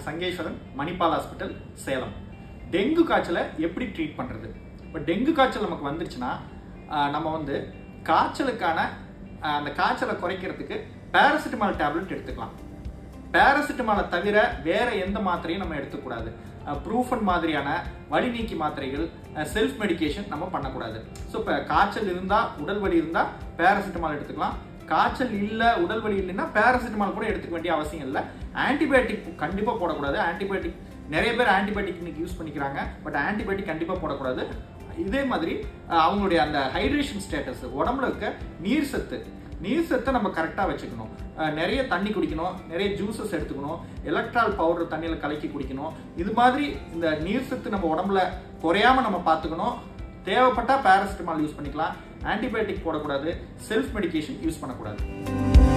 சங்கேஸ்வரன் Manipal hospital Salem dengue காய்ச்சலை எப்படி treat பண்ணுறது இப்போ டெங்கு காய்ச்சல் நமக்கு வந்துருச்சுன்னா ஆஹ், நம்ம வந்து காய்ச்சலுக்கான ஆஹ், அந்த காய்ச்சலை குறைக்கிறதுக்கு பேராசிட்டமால் டேப்லெட் எடுத்துக்கலாம் பேராசிட்டமாலை தவிர வேற எந்த மாத்திரையும் நம்ம எடுத்துக்கூடாது ப்ரூஃபன் மாதிரியான வலி நீக்கி மாத்திரைகள் செல்ஃப் மெடிகேஷன் நம்ம பண்ணக்கூடாது ஸோ இப்போ காய்ச்சல் இருந்தால் உடல் வலி இருந்தால் பேராசிட்டமால் எடுத்துக்கலாம் காய்ச்சல் இல்லை உடல் வலி இல்லைன்னா பேராசிட்டமால் கூட எடுத்துக்க வேண்டிய அவசியம் இல்லை ஆன்டிபயோட்டிக் கண்டிப்பாக போடக்கூடாது ஆன்டிபயோட்டிக் நிறைய பேர் ஆன்டிபயோட்டிக் இன்னைக்கு யூஸ் பண்ணிக்கிறாங்க பட் ஆன்டிபயோட்டிக் கண்டிப்பாக போடக்கூடாது இதே மாதிரி அஹ், அவங்களுடைய அந்த ஹைட்ரேஷன் ஸ்டேட்டஸ் உடம்புல இருக்க நீர் சத்து நீர் சத்தை நம்ம கரெக்டாக வச்சுக்கணும் அஹ், நிறைய தண்ணி குடிக்கணும் நிறைய ஜூசஸ் எடுத்துக்கணும் எலக்ட்ரால் பவுடர் தண்ணியில் கலக்கி குடிக்கணும் இது மாதிரி இந்த நீர் சத்து நம்ம உடம்புல குறையாம நம்ம பார்த்துக்கணும் தேவைப்பட்டா பேராசிட்டமால் யூஸ் பண்ணிக்கலாம் ஆன்டிபயோட்டிக் போடக்கூடாது செல்ஃப் மெடிகேஷன் யூஸ் பண்ணக்கூடாது